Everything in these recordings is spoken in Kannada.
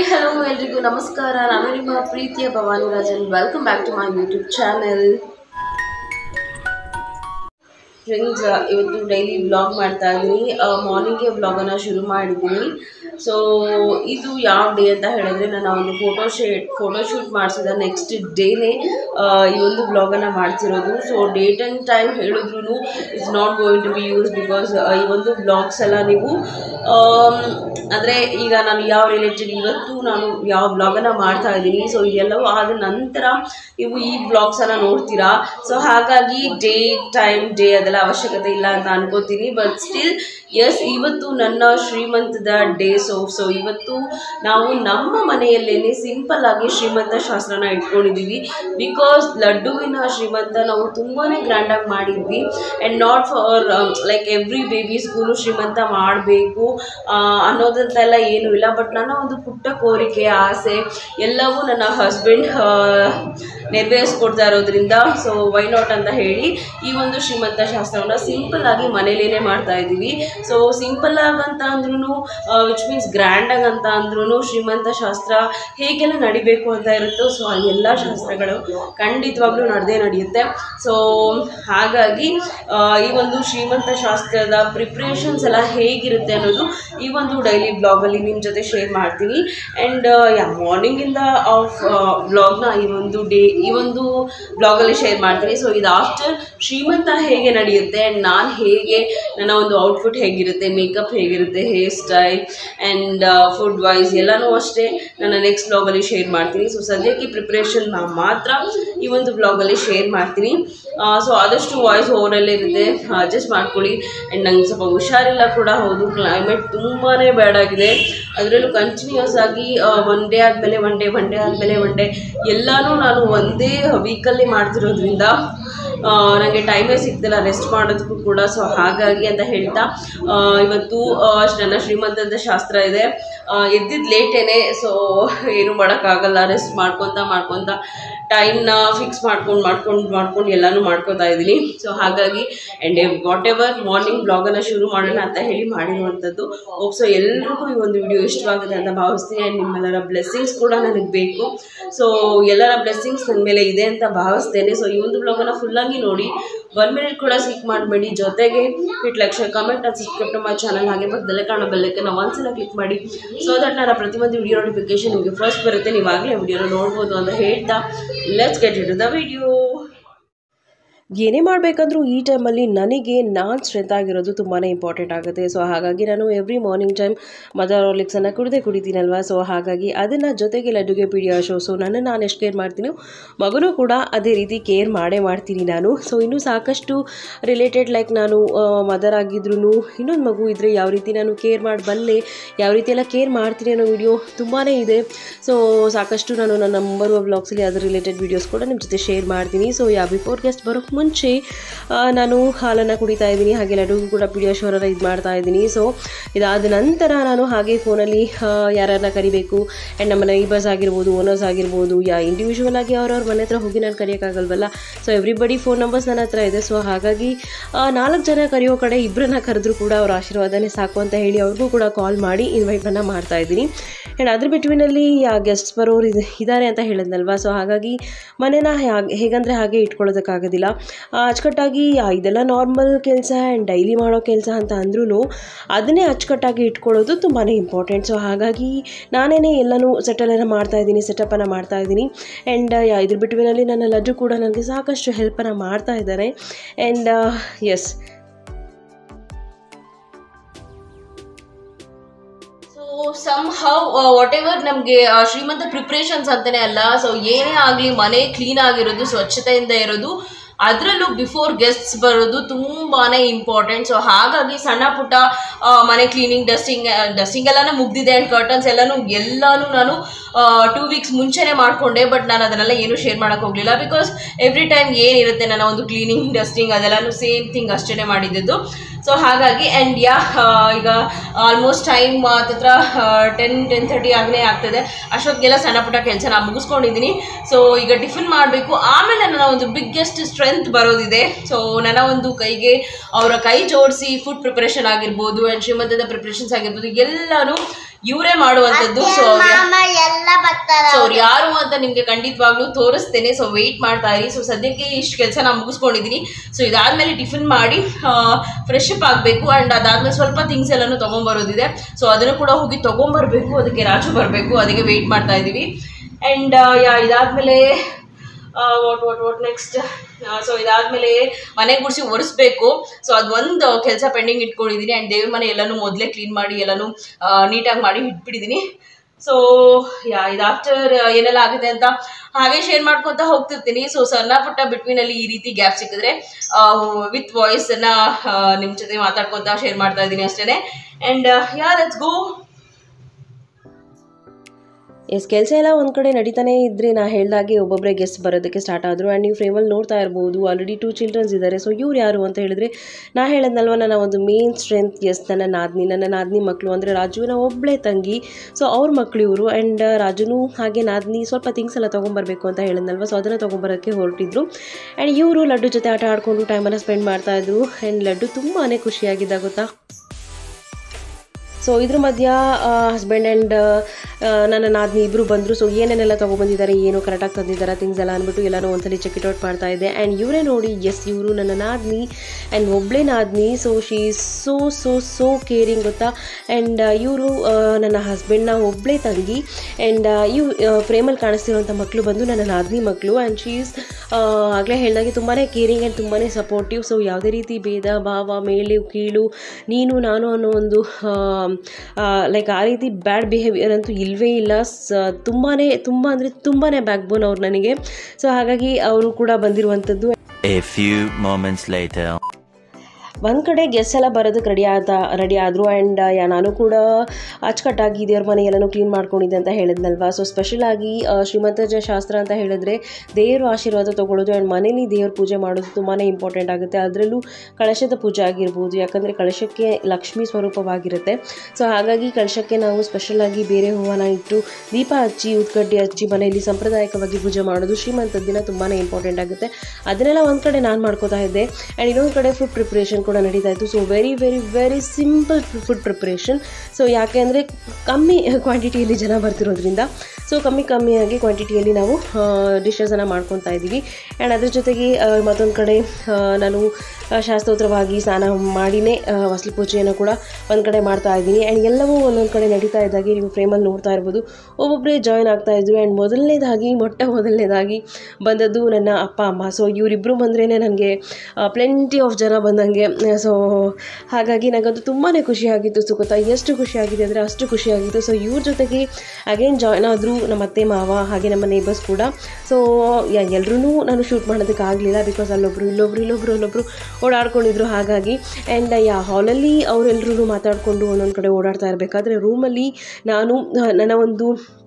ಹಲೋ ಎಲ್ರಿಗೂ ನಮಸ್ಕಾರ ನಾನು ನಿಮ್ಮ ಪ್ರೀತಿಯ Bhavani Rajan welcome back to my YouTube channel friends ಇವತ್ತು ಡೈಲಿ ವ್ಲಾಗ್ ಮಾಡ್ತಾ ಇದ್ದೀನಿ ಮಾರ್ನಿಂಗ್ಗೆ ವ್ಲಾಗನ್ನು ಶುರು ಮಾಡಿದ್ದೀನಿ ಸೊ ಇದು ಯಾವ ಡೇ ಅಂತ ಹೇಳಿದ್ರೆ ನಾನು ಒಂದು ಫೋಟೋ ಶೇಟ್ ಫೋಟೋ ಶೂಟ್ ಮಾಡಿಸಿದ ನೆಕ್ಸ್ಟ್ ಡೇನೇ ಈ ಒಂದು ವ್ಲಾಗನ್ನು ಮಾಡ್ತಿರೋದು ಸೊ ಡೇಟ್ ಆ್ಯಂಡ್ ಟೈಮ್ ಹೇಳಿದ್ರು it's not going to be use because ಈ ಒಂದು ವ್ಲಾಗ್ಸ್ ಎಲ್ಲ ನೀವು ಅಂದರೆ ಈಗ ನಾನು ಯಾವ ರಿಲೇಟೆಡ್ ಇವತ್ತು ನಾನು ಯಾವ ಬ್ಲಾಗನ್ನು ಮಾಡ್ತಾ ಇದ್ದೀನಿ ಸೊ ಇದೆಲ್ಲವೂ ಆದ ನಂತರ ನೀವು ಈ ಬ್ಲಾಗ್ಸನ್ನು ನೋಡ್ತೀರಾ ಸೊ ಹಾಗಾಗಿ ಡೇ ಟೈಮ್ ಡೇ ಅದೆಲ್ಲ ಅವಶ್ಯಕತೆ ಇಲ್ಲ ಅಂತ ಅನ್ಕೋತೀನಿ ಬಟ್ ಸ್ಟಿಲ್ ಎಸ್ ಇವತ್ತು ನನ್ನ ಶ್ರೀಮಂತದ ಡೇ ಸೊ ಸೊ ಇವತ್ತು ನಾವು ನಮ್ಮ ಮನೆಯಲ್ಲೇ ಸಿಂಪಲ್ ಆಗಿ ಶ್ರೀಮಂತ ಶಾಸ್ತ್ರನ ಇಟ್ಕೊಂಡಿದ್ದೀವಿ ಬಿಕಾಸ್ ಲಡ್ಡುವಿನ ಶ್ರೀಮಂತ ನಾವು ತುಂಬಾ ಗ್ರ್ಯಾಂಡಾಗಿ ಮಾಡಿದ್ವಿ and not for like every ಬೇಬೀಸ್ಗೂ ಶ್ರೀಮಂತ ಮಾಡಬೇಕು ಅನ್ನೋದಂತೆಲ್ಲ ಏನೂ ಇಲ್ಲ ಬಟ್ ನನ್ನ ಒಂದು ಪುಟ್ಟ ಕೋರಿಕೆ ಆಸೆ ಎಲ್ಲವೂ ನನ್ನ ಹಸ್ಬೆಂಡ್ ನೆರವೇರಿಸ್ಕೊಡ್ತಾ ಇರೋದ್ರಿಂದ ಸೊ ವೈ ನಾಟ್ ಅಂತ ಹೇಳಿ ಈ ಒಂದು ಶ್ರೀಮಂತ ಶಾಸ್ತ್ರವನ್ನು ಸಿಂಪಲ್ ಆಗಿ ಮನೇಲೇ ಮಾಡ್ತಾ ಇದ್ದೀವಿ ಸೊ ಸಿಂಪಲ್ ಆಗಂತ ಅಂದ್ರೂ ವಿಚ್ ಮೀನ್ಸ್ ಗ್ರ್ಯಾಂಡಾಗಿ ಅಂತ ಅಂದ್ರೂ ಶ್ರೀಮಂತ ಶಾಸ್ತ್ರ ಹೇಗೆಲ್ಲ ನಡಿಬೇಕು ಅಂತ ಇರುತ್ತೋ ಸೊ ಆ ಎಲ್ಲ ಶಾಸ್ತ್ರಗಳು ಖಂಡಿತವಾಗ್ಲೂ ನಡೆದೇ ನಡೆಯುತ್ತೆ ಸೊ ಹಾಗಾಗಿ ಆ, ಈ ಒಂದು ಶ್ರೀಮಂತ ಶಾಸ್ತ್ರದ ಪ್ರಿಪ್ರೇಷನ್ಸ್ ಎಲ್ಲ ಹೇಗಿರುತ್ತೆ ಅನ್ನೋದು ಈ ಒಂದು ಡೈಲಿ ಬ್ಲಾಗಲ್ಲಿ ನಿಮ್ಮ ಜೊತೆ ಶೇರ್ ಮಾಡ್ತೀನಿ ಆ್ಯಂಡ್ ಯಾ ಮಾರ್ನಿಂಗಿಂದ ಆಫ್ ಬ್ಲಾಗ್ನ ಈ ಒಂದು ಡೇ ಈ ಒಂದು ಬ್ಲಾಗಲ್ಲಿ ಶೇರ್ ಮಾಡ್ತೀನಿ ಸೊ ಇದು ಆಫ್ಟರ್ ಶ್ರೀಮಂತ ಹೇಗೆ ನಡೆಯುತ್ತೆ ಆ್ಯಂಡ್ ನಾನು ಹೇಗೆ ನನ್ನ ಒಂದು ಔಟ್ಫಿಟ್ ಹೇಗಿರುತ್ತೆ ಮೇಕಪ್ ಹೇಗಿರುತ್ತೆ hairstyle and food wise ಎಲ್ಲನೂ ಅಷ್ಟೇ ನನ್ನ ನೆಕ್ಸ್ಟ್ ಬ್ಲಾಗಲ್ಲಿ ಶೇರ್ ಮಾಡ್ತೀನಿ ಸೊ ಸದ್ಯಕ್ಕೆ ಪ್ರಿಪ್ರೇಷನ್ ಮಾತ್ರ ಈ ಒಂದು ಬ್ಲಾಗಲ್ಲಿ ಶೇರ್ ಮಾಡ್ತೀನಿ ಸೊ ಆದಷ್ಟು ವಾಯ್ಸ್ ಓವರಲ್ಲೇ ಇರುತ್ತೆ ಅಡ್ಜಸ್ಟ್ ಮಾಡ್ಕೊಳ್ಳಿ ಆ್ಯಂಡ್ ನಂಗೆ ಸ್ವಲ್ಪ ಹುಷಾರಿಲ್ಲ ಕೂಡ ಹೌದು ಕ್ಲೈಮೇಟ್ ತುಂಬಾ ಬ್ಯಾಡ್ ಆಗಿದೆ ಅದರಲ್ಲೂ ಕಂಟಿನ್ಯೂಸ್ ಆಗಿ ಒನ್ ಡೇ ಆದಮೇಲೆ ಒನ್ ಡೇ ಒನ್ ಡೇ ಆದಮೇಲೆ ಒನ್ ಡೇ ಎಲ್ಲನೂ ನಾನು ಒಂದೇ ವೀಕಲ್ಲಿ ಮಾಡ್ತಿರೋದ್ರಿಂದ ನನಗೆ ಟೈಮೇ ಸಿಗ್ತಿಲ್ಲ ರೆಸ್ಟ್ ಮಾಡೋದಕ್ಕೂ ಕೂಡ ಸೊ ಹಾಗಾಗಿ ಅಂತ ಹೇಳ್ತಾ ಆ, ಇವತ್ತು ಆ, ನನ್ನ ಶ್ರೀಮಂತದ ಶಾಸ್ತ್ರ ಇದೆ ಎದ್ದಿದ್ದು ಲೇಟೇನೆ ಸೊ ಏನು ಮಾಡೋಕ್ಕಾಗಲ್ಲ ರೆಸ್ಟ್ ಮಾಡ್ಕೊತ ಮಾಡ್ಕೊತ ಟೈಮ್ನ ಫಿಕ್ಸ್ ಮಾಡ್ಕೊಂಡು ಮಾಡ್ಕೊಂಡು ಮಾಡ್ಕೊಂಡು ಎಲ್ಲನೂ ಮಾಡ್ಕೊತಾ ಇದ್ದೀನಿ ಸೊ ಹಾಗಾಗಿ ಆ್ಯಂಡ್ ವಾಟ್ ಎವರ್ ಮಾರ್ನಿಂಗ್ ಬ್ಲಾಗನ್ನು ಶುರು ಮಾಡೋಣ ಅಂತ ಹೇಳಿ ಮಾಡಿರುವಂಥದ್ದು ಹೋಪ್ ಸೊ ಎಲ್ರಿಗೂ ಈ ಒಂದು ವಿಡಿಯೋ ಇಷ್ಟವಾಗುತ್ತೆ ಅಂತ ಭಾವಿಸ್ತೀನಿ ಆ್ಯಂಡ್ ನಿಮ್ಮೆಲ್ಲರ ಬ್ಲೆಸ್ಸಿಂಗ್ಸ್ ಕೂಡ ನನಗೆ ಬೇಕು ಸೊ ಎಲ್ಲರ ಬ್ಲೆಸ್ಸಿಂಗ್ಸ್ ನನ್ನ ಮೇಲೆ ಇದೆ ಅಂತ ಭಾವಿಸ್ತೇನೆ ಸೊ ಈ ಒಂದು ಬ್ಲಾಗನ್ನು ಫುಲ್ಲಾಗಿ ನೋಡಿ ಒನ್ ಮಿನಿಟ್ ಕೂಡ ಸ್ಕಿಪ್ ಮಾಡಬೇಡಿ ಜೊತೆಗೆ hit like comment and subscribe to my channel ಹಾಗೆ ಪಕ್ಕದಲ್ಲೇ ಕಾಣೋ ಬೆಲ್ಲಕ್ಕೆ ನಾವು ಒಂದ್ಸಲ ಕ್ಲಿಕ್ ಮಾಡಿ ಸೊ ದಟ್ ನನ್ನ ಪ್ರತಿಯೊಂದು ವಿಡಿಯೋ ನೋಟಿಫಿಕೇಶನ್ ನಿಮಗೆ ಫಸ್ಟ್ ಬರುತ್ತೆ ನೀವಾಗಲೇ ವಿಡಿಯೋನ ನೋಡ್ಬೋದು ಅಂತ ಹೇಳ್ತಾ let's get it the video ಏನೇ ಮಾಡಬೇಕಂದ್ರೂ ಈ ಟೈಮಲ್ಲಿ ನನಗೆ ನಾನು ಸ್ಟ್ರೆಂತ್ ಆಗಿರೋದು ತುಂಬಾ ಇಂಪಾರ್ಟೆಂಟ್ ಆಗುತ್ತೆ ಸೊ ಹಾಗಾಗಿ ನಾನು ಎವ್ರಿ ಮಾರ್ನಿಂಗ್ ಟೈಮ್ ಮದರ್ ಆರ್ಲಿಕ್ಸನ್ನು ಕುಡಿದೇ ಕುಡಿತೀನಲ್ವ ಸೊ ಹಾಗಾಗಿ ಅದನ್ನು ಜೊತೆಗೆ ಲಡ್ಡುಗೆ ಶೋ ಸೊ ನನ್ನನ್ನು ನಾನು ಎಷ್ಟು ಕೇರ್ ಮಾಡ್ತೀನೋ ಮಗನೂ ಕೂಡ ಅದೇ ರೀತಿ ಕೇರ್ ಮಾಡೇ ಮಾಡ್ತೀನಿ ನಾನು ಸೊ ಇನ್ನೂ ಸಾಕಷ್ಟು ರಿಲೇಟೆಡ್ ಲೈಕ್ ನಾನು ಮದರ್ ಆಗಿದ್ರು ಇನ್ನೊಂದು ಮಗು ಇದ್ದರೆ ಯಾವ ರೀತಿ ನಾನು ಕೇರ್ ಮಾಡಿ ಬಲ್ಲೆ ಯಾವ ರೀತಿ ಎಲ್ಲ ಕೇರ್ ಮಾಡ್ತೀನಿ ಅನ್ನೋ ವಿಡಿಯೋ ತುಂಬಾ ಇದೆ ಸೊ ಸಾಕಷ್ಟು ನಾನು ನನ್ನ ಬರುವ ಬ್ಲಾಗ್ಸಲ್ಲಿ ಅದ್ರ ರಿಲೇಟೆಡ್ ವೀಡಿಯೋಸ್ ಕೂಡ ನಿಮ್ಮ ಜೊತೆ ಶೇರ್ ಮಾಡ್ತೀನಿ ಸೊ ಯಾ ಬಿಫೋರ್ ಗೆಸ್ಟ್ ಬರೋಕ್ಕೆ ಮುಂಚೆ ಆ, ನಾನು ಹಾಲನ್ನು ಕುಡಿತಾ ಇದ್ದೀನಿ ಹಾಗೆ ಲಡ್ಡುಗೂ ಕೂಡ ಪಿಡಿಯಾಶೋರರ ಇದು ಮಾಡ್ತಾ ಇದ್ದೀನಿ ಸೊ ಇದಾದ ನಂತರ ನಾನು ಹಾಗೆ ಫೋನಲ್ಲಿ ಯಾರನ್ನ ಕರಿಬೇಕು ಆ್ಯಂಡ್ ನಮ್ಮ ನೈಬರ್ಸ್ ಆಗಿರ್ಬೋದು ಓನರ್ಸ್ ಆಗಿರ್ಬೋದು ಯಾ ಇಂಡಿವಿಜುವಲ್ ಆಗಿ ಅವ್ರವ್ರ ಮನೆ ಹತ್ರ ಹೋಗಿ ನಾನು ಕರೆಯೋಕ್ಕಾಗಲ್ವಲ್ಲ ಸೊ ಎವ್ರಿಬಡಿ ಫೋನ್ ನಂಬರ್ಸ್ ನನ್ನ ಹತ್ರ ಇದೆ ಸೊ ಹಾಗಾಗಿ ಆ, ನಾಲ್ಕು ಜನ ಕರೆಯೋ ಕಡೆ ಇಬ್ಬರನ್ನ ಕರೆದ್ರೂ ಕೂಡ ಅವ್ರ ಆಶೀರ್ವಾದನೇ ಸಾಕು ಅಂತ ಹೇಳಿ ಅವ್ರಿಗೂ ಕೂಡ ಕಾಲ್ ಮಾಡಿ ಇನ್ವೈಟನ್ನು ಮಾಡ್ತಾ ಇದ್ದೀನಿ ಆ್ಯಂಡ್ ಅದ್ರ ಬಿಟ್ವೀನಲ್ಲಿ ಯಾ ಗೆಸ್ಟ್ಸ್ ಬರೋರು ಇದೆ ಇದ್ದಾರೆ ಅಂತ ಹೇಳಿದ್ನಲ್ವಾ ಸೊ ಹಾಗಾಗಿ ಮನೇನ ಹ್ಯಾಗ್- ಹೇಗಂದರೆ ಹಾಗೆ ಇಟ್ಕೊಳ್ಳೋದಕ್ಕಾಗೋದಿಲ್ಲ ಆ, ಅಚ್ಚುಕಟ್ಟಾಗಿ ಆ, ಇದೆಲ್ಲ ನಾರ್ಮಲ್ ಕೆಲಸ ಆ್ಯಂಡ್ ಡೈಲಿ ಮಾಡೋ ಕೆಲಸ ಅಂತ ಅಂದ್ರೂ ಅದನ್ನೇ ಅಚ್ಚುಕಟ್ಟಾಗಿ ಇಟ್ಕೊಳ್ಳೋದು ತುಂಬಾ ಇಂಪಾರ್ಟೆಂಟ್ ಸೊ ಹಾಗಾಗಿ ನಾನೇ ಎಲ್ಲನೂ ಸೆಟಲನ್ನು ಮಾಡ್ತಾ ಇದ್ದೀನಿ ಸೆಟಪ್ಪನ್ನು ಮಾಡ್ತಾ ಇದ್ದೀನಿ ಆ್ಯಂಡ್ ಇದ್ರ ಬಿಟ್ವಿನಲ್ಲಿ ನನ್ನ ಲಜ್ಜು ಕೂಡ ನನಗೆ ಸಾಕಷ್ಟು ಹೆಲ್ಪನ್ನು ಮಾಡ್ತಾ ಇದ್ದಾರೆ and yes so somehow whatever ನಮಗೆ ಶ್ರೀಮಂತ ಪ್ರಿಪ್ರೇಷನ್ಸ್ ಅಂತಾನೆ ಅಲ್ಲ ಸೊ ಏನೇ ಆಗಲಿ ಮನೆ ಕ್ಲೀನ್ ಆಗಿರೋದು ಸ್ವಚ್ಛತೆಯಿಂದ ಇರೋದು ಅದರಲ್ಲೂ ಬಿಫೋರ್ ಗೆಸ್ಟ್ಸ್ ಬರೋದು ತುಂಬಾನೇ ಇಂಪಾರ್ಟೆಂಟ್ ಸೊ ಹಾಗಾಗಿ ಸಣ್ಣ ಪುಟ್ಟ ಆ, ಮನೆ ಕ್ಲೀನಿಂಗ್ ಡಸ್ಟಿಂಗ್ ಡಸ್ಟಿಂಗ್ ಎಲ್ಲನೂ ಮುಗ್ದಿದೆ ಆ್ಯಂಡ್ ಕರ್ಟನ್ಸ್ ಎಲ್ಲನೂ ಎಲ್ಲನೂ ನಾನು ಟೂ ವೀಕ್ಸ್ ಮುಂಚೆನೇ ಮಾಡಿಕೊಂಡೆ ಬಟ್ ನಾನು ಅದನ್ನೆಲ್ಲ ಏನು ಶೇರ್ ಮಾಡೋಕ್ಕೆ ಹೋಗಲಿಲ್ಲ ಬಿಕಾಸ್ ಎವ್ರಿ ಟೈಮ್ ಏನಿರುತ್ತೆ ನನ್ನ ಒಂದು ಕ್ಲೀನಿಂಗ್ ಡಸ್ಟಿಂಗ್ ಅದೆಲ್ಲನೂ ಸೇಮ್ ಥಿಂಗ್ ಅಷ್ಟೇ ಮಾಡಿದ್ದು ಸೊ ಹಾಗಾಗಿ ಆ್ಯಂಡ್ ಯಾ ಈಗ ಆಲ್ಮೋಸ್ಟ್ ಟೈಮ್ ಹತ್ರ ಟೆನ್ ಟೆನ್ ತರ್ಟಿ ಆಗಲೇ ಆಗ್ತದೆ ಅಷ್ಟೊತ್ತಿಗೆಲ್ಲ ಸಣ್ಣ ಪುಟ್ಟ ಕೆಲಸ ನಾನು ಮುಗಿಸ್ಕೊಂಡಿದ್ದೀನಿ ಸೊ ಈಗ ಟಿಫಿನ್ ಮಾಡಬೇಕು ಆಮೇಲೆ ನನ್ನ ಒಂದು ಬಿಗ್ಗೆಸ್ಟ್ ಸ್ಟ್ರೆಂತ್ ಬರೋದಿದೆ ಸೊ ನನ್ನ ಒಂದು ಕೈಗೆ ಅವರ ಕೈ ಜೋಡಿಸಿ ಫುಡ್ ಪ್ರಿಪರೇಷನ್ ಆಗಿರ್ಬೋದು ಆ್ಯಂಡ್ ಶ್ರೀಮಂತದ ಪ್ರಿಪ್ರೇಷನ್ಸ್ ಆಗಿರ್ಬೋದು ಎಲ್ಲನೂ ಇವರೇ ಮಾಡುವಂಥದ್ದು ಸೊ ಮಾಮ ಎಲ್ಲ ಬರ್ತಾರ ಸೊ ಅವ್ರು ಯಾರು ಅಂತ ನಿಮ್ಗೆ ಖಂಡಿತವಾಗ್ಲೂ ತೋರಿಸ್ತೇನೆ ಸೊ ವೆಯ್ಟ್ ಮಾಡ್ತಾ ಇರಿ ಸೊ ಸದ್ಯಕ್ಕೆ ಇಷ್ಟು ಕೆಲಸ ನಾನು ಮುಗಿಸ್ಕೊಂಡಿದ್ದೀನಿ ಸೊ ಇದಾದ್ಮೇಲೆ ಟಿಫಿನ್ ಮಾಡಿ ಫ್ರೆಶ್ ಅಪ್ ಆಗಬೇಕು ಆ್ಯಂಡ್ ಅದಾದ್ಮೇಲೆ ಸ್ವಲ್ಪ ಥಿಂಗ್ಸ್ ಎಲ್ಲನೂ ತೊಗೊಂಬರೋದಿದೆ ಸೊ ಅದನ್ನು ಕೂಡ ಹೋಗಿ ತೊಗೊಂಬರ್ಬೇಕು ಅದಕ್ಕೆ ರಾಜು ಬರಬೇಕು ಅದಕ್ಕೆ ವೆಯ್ಟ್ ಮಾಡ್ತಾ ಇದ್ದೀವಿ ಆ್ಯಂಡ್ ಯಾ ಇದಾದ್ಮೇಲೆ what what what next so ಇದಾದ್ಮೇಲೆ ಮನೆ ಗುಡಿಸಿ ಒರೆಸ್ಬೇಕು ಸೊ ಅದು ಒಂದು ಕೆಲಸ ಪೆಂಡಿಂಗ್ ಇಟ್ಕೊಂಡಿದ್ದೀನಿ ಆ್ಯಂಡ್ ದೇವ್ರ ಮನೆ ಎಲ್ಲನೂ ಮೊದಲೇ ಕ್ಲೀನ್ ಮಾಡಿ ಎಲ್ಲನೂ ನೀಟಾಗಿ ಮಾಡಿ ಇಟ್ಬಿಟ್ಟಿದ್ದೀನಿ ಸೊ ಯಾ ಇದು ಆಫ್ಟರ್ ಏನೆಲ್ಲ ಆಗಿದೆ ಅಂತ ಹಾಗೆ ಶೇರ್ ಮಾಡ್ಕೊತಾ ಹೋಗ್ತಿರ್ತೀನಿ ಸೊ ಸಣ್ಣ ಪುಟ್ಟ ಬಿಟ್ವೀನಲ್ಲಿ ಈ ರೀತಿ ಗ್ಯಾಪ್ ಸಿಕ್ಕಿದ್ರೆ ವಿತ್ ವಾಯ್ಸನ್ನು ನಿಮ್ಮ ಜೊತೆ ಮಾತಾಡ್ಕೊತಾ ಶೇರ್ ಮಾಡ್ತಾ ಇದ್ದೀನಿ ಅಷ್ಟೇ and yeah let's go yes ಕೆಲಸ ಎಲ್ಲ ಒಂದು ಕಡೆ ನಡೀತಾನೆ ಇದ್ದರೆ ನಾ ಹೇಳ್ದಾಗೆ ಒಬ್ಬೊಬ್ಬರೇ ಗೆಸ್ಟ್ ಬರೋದಕ್ಕೆ ಸ್ಟಾರ್ಟ್ ಆದರು ಆ್ಯಂಡ್ ನೀವು ಫ್ರೇಮಲ್ಲಿ ನೋಡ್ತಾ ಇರ್ಬೋದು ಆಲ್ರೆಡಿ ಟೂ ಚಿಲ್ಡ್ರನ್ಸ್ ಇದ್ದಾರೆ ಸೊ ಇವ್ರು ಯಾರು ಅಂತ ಹೇಳಿದ್ರೆ ನಾ ಹೇಳದ್ನಲ್ವ ನನ್ನ ಒಂದು ಮೇನ್ ಸ್ಟ್ರೆಂತ್ ಎಸ್ ನನ್ನ ನಾದ್ನಿ ನನ್ನ ನಾದ್ನಿ ಮಕ್ಕಳು ಅಂದರೆ ರಾಜುವಿನ ಒಬ್ಬಳೇ ತಂಗಿ ಸೊ ಅವ್ರ ಮಕ್ಕಳು ಇವರು ಆ್ಯಂಡ್ ರಾಜುನು ಹಾಗೆ ನಾದ್ನಿ ಸ್ವಲ್ಪ ಥಿಂಗ್ಸ್ ಎಲ್ಲ ತೊಗೊಂಬರ್ಬೇಕು ಅಂತ ಹೇಳಿದ್ನಲ್ವ ಸೊ ಅದನ್ನು ತೊಗೊಂಬರೋಕ್ಕೆ ಹೊರಟಿದ್ರು ಆ್ಯಂಡ್ ಇವರು ಲಡ್ಡು ಜೊತೆ ಆಟ ಆಡಿಕೊಂಡು ಟೈಮನ್ನು ಸ್ಪೆಂಡ್ ಮಾಡ್ತಾಯಿದ್ರು ಆ್ಯಂಡ್ ಲಡ್ಡು ತುಂಬಾ ಖುಷಿಯಾಗಿದ್ದ ಗೊತ್ತಾ ಸೊ ಇದ್ರ ಮಧ್ಯ ಹಸ್ಬೆಂಡ್ ಆ್ಯಂಡ್ ನನ್ನ ನಾದ್ನಿ ಇಬ್ಬರು ಬಂದರು ಸೊ ಏನೇನೆಲ್ಲ ತೊಗೊಬಂದಿದ್ದಾರೆ ಏನು ಕರೆಕ್ಟಾಗಿ ತಂದಿದ್ದಾರೆ ಥಿಂಗ್ಸ್ ಎಲ್ಲ ಅಂದ್ಬಿಟ್ಟು ಎಲ್ಲನೂ ಒಂದ್ಸಲಿ ಚೆಕ್ ಇಟ್ ಔಟ್ ಮಾಡ್ತಾ ಇದ್ದೆ ಆ್ಯಂಡ್ ಇವರೇ ನೋಡಿ ಎಸ್ ಇವರು ನನ್ನ ನಾದ್ನಿ ಆ್ಯಂಡ್ ಒಬ್ಬಳೇ ನಾದ್ನಿ so she so so so caring ಗೊತ್ತಾ ಆ್ಯಂಡ್ ಇವರು ನನ್ನ ಹಸ್ಬೆಂಡ್ನ ಒಬ್ಬಳೇ ತಂಗಿ ಆ್ಯಂಡ್ ಇವ್ ಫ್ರೇಮಲ್ಲಿ ಕಾಣಿಸ್ತಿರುವಂಥ ಮಕ್ಕಳು ಬಂದು ನನ್ನ ನಾದ್ನಿ ಮಕ್ಕಳು ಆ್ಯಂಡ್ ಶೀ ಈಸ್ ಆಗಲೇ ಹೇಳಿದಾಗೆ ತುಂಬಾ ಕೇರಿಂಗ್ ಆ್ಯಂಡ್ ತುಂಬಾ ಸಪೋರ್ಟಿವ್ ಸೊ ಯಾವುದೇ ರೀತಿ ಭೇದ ಭಾವ ಮೇಲು ಕೀಳು ನೀನು ನಾನು ಅನ್ನೋ ಒಂದು ಲೈಕ್ ಆ ರೀತಿ ಬ್ಯಾಡ್ ಬಿಹೇವಿಯರ್ ಅಂತೂ ಇಲ್ಲವೇ ಇಲ್ಲ ಸ ತುಂಬಾ ತುಂಬ ಅಂದರೆ ತುಂಬಾ ಬ್ಯಾಕ್ ಬೋನ್ ಅವ್ರು ನನಗೆ ಸೊ ಹಾಗಾಗಿ ಅವರು ಕೂಡ ಬಂದಿರುವಂಥದ್ದು A few moments later. ಒಂದು ಕಡೆ ಗೆಸ್ ಎಲ್ಲ ಬರೋದಕ್ಕೆ ರೆಡಿ ಆದ ರೆಡಿ ಆದರು ಆ್ಯಂಡ್ ಯಾ ನಾನು ಕೂಡ ಅಚ್ಚುಕಟ್ಟಾಗಿ ದೇವ್ರ ಮನೆ ಎಲ್ಲನೂ ಕ್ಲೀನ್ ಮಾಡ್ಕೊಂಡಿದ್ದೆ ಅಂತ ಹೇಳಿದ್ನಲ್ವಾ ಸೊ ಸ್ಪೆಷಲ್ ಆಗಿ ಆ, ಶ್ರೀಮಂತ ಶಾಸ್ತ್ರ ಅಂತ ಹೇಳಿದ್ರೆ ದೇವ್ರ ಆಶೀರ್ವಾದ ತೊಗೊಳ್ಳೋದು ಆ್ಯಂಡ್ ಮನೇಲಿ ದೇವ್ರ ಪೂಜೆ ಮಾಡೋದು ತುಂಬಾ ಇಂಪಾರ್ಟೆಂಟ್ ಆಗುತ್ತೆ ಅದರಲ್ಲೂ ಕಳಶದ ಪೂಜೆ ಆಗಿರ್ಬೋದು ಯಾಕಂದರೆ ಕಳಶಕ್ಕೆ ಲಕ್ಷ್ಮೀ ಸ್ವರೂಪವಾಗಿರುತ್ತೆ ಸೊ ಹಾಗಾಗಿ ಕಳಶಕ್ಕೆ ನಾವು ಸ್ಪೆಷಲ್ ಆಗಿ ಬೇರೆ ಹೂವನ ಇಟ್ಟು ದೀಪ ಹಚ್ಚಿ ಉದ್ಕಡ್ಡಿ ಹಚ್ಚಿ ಮನೆಯಲ್ಲಿ ಸಾಂಪ್ರದಾಯಿಕವಾಗಿ ಪೂಜೆ ಮಾಡೋದು ಶ್ರೀಮಂತದ ದಿನ ತುಂಬಾ ಇಂಪಾರ್ಟೆಂಟ್ ಆಗುತ್ತೆ ಅದನ್ನೆಲ್ಲ ಒಂದು ಕಡೆ ನಾನು ಮಾಡ್ಕೋತಾ ಇದ್ದೆ ಆ್ಯಂಡ್ ಇನ್ನೊಂದು ಕಡೆ ಫುಡ್ ಪ್ರಿಪ್ರೇಷನ್ ಕೂಡ ನಡೀತಾ ಇತ್ತು so very very very simple food preparation so ಯಾಕೆ ಅಂದರೆ ಕಮ್ಮಿ ಕ್ವಾಂಟಿಟಿಯಲ್ಲಿ ಜನ ಬರ್ತಿರೋದ್ರಿಂದ ಸೊ ಕಮ್ಮಿ ಕಮ್ಮಿಯಾಗಿ ಕ್ವಾಂಟಿಟಿಯಲ್ಲಿ ನಾವು ಡಿಶಸನ್ನು ಮಾಡ್ಕೊತಾ ಇದ್ದೀವಿ ಆ್ಯಂಡ್ ಅದ್ರ ಜೊತೆಗೆ ಮತ್ತೊಂದು ಕಡೆ ಆ, ನಾನು ಆ, ಶಾಸ್ತ್ರೋತ್ರವಾಗಿ ಸ್ನಾನ ಮಾಡಿನೇ ಆ, ಹೊಸ್ಲು ಪೂಜೆಯನ್ನು ಕೂಡ ಒಂದು ಕಡೆ ಮಾಡ್ತಾ ಇದ್ದೀನಿ ಆ್ಯಂಡ್ ಎಲ್ಲವೂ ಒಂದೊಂದು ಕಡೆ ನಡೀತಾ ಇದ್ದಾಗೆ ನೀವು ಫ್ರೇಮಲ್ಲಿ ನೋಡ್ತಾ ಇರ್ಬೋದು ಒಬ್ಬೊಬ್ಬರೇ ಜಾಯ್ನ್ ಆಗ್ತಾ ಇದ್ರು ಆ್ಯಂಡ್ ಮೊದಲನೇದಾಗಿ ಮೊಟ್ಟ ಮೊದಲನೇದಾಗಿ ಬಂದದ್ದು ನನ್ನ ಅಪ್ಪ ಅಮ್ಮ ಸೊ ಇವರಿಬ್ಬರು ಬಂದ್ರೇ ನನಗೆ ಪ್ಲೆಂಟಿ ಆಫ್ ಜನ ಬಂದಂಗೆ ಸೊ ಹಾಗಾಗಿ ನನಗಂತೂ ತುಂಬಾ ಖುಷಿಯಾಗಿತ್ತು ಸೊ ಗೊತ್ತಾ ಎಷ್ಟು ಖುಷಿಯಾಗಿದೆ ಅಂದರೆ ಅಷ್ಟು ಖುಷಿಯಾಗಿತ್ತು ಸೊ ಇವ್ರ ಜೊತೆಗೆ ಅಗೇನ್ ಜಾಯ್ನ್ ಆದರು ನಮ್ಮ ಅತ್ತೆ ಮಾವ ಹಾಗೆ ನಮ್ಮ ನೇಬರ್ಸ್ ಕೂಡ ಸೊ ಎಲ್ಲರೂ ನಾನು ಶೂಟ್ ಮಾಡೋದಕ್ಕೆ ಆಗಲಿಲ್ಲ ಬಿಕಾಸ್ ಅಲ್ಲೊಬ್ರು ಇಲ್ಲೊಬ್ರು ಇಲ್ಲೊಬ್ರು ಅಲ್ಲೊಬ್ರು ಓಡಾಡ್ಕೊಂಡಿದ್ರು ಹಾಗಾಗಿ ಆ್ಯಂಡ್ ಯಾ ಹಾಲಲ್ಲಿ ಅವರೆಲ್ಲರೂ ಮಾತಾಡಿಕೊಂಡು ಒಂದೊಂದು ಕಡೆ ಓಡಾಡ್ತಾ ಇರಬೇಕಾದ್ರೆ ರೂಮಲ್ಲಿ ನಾನು ಆ, ನನ್ನ ಒಂದು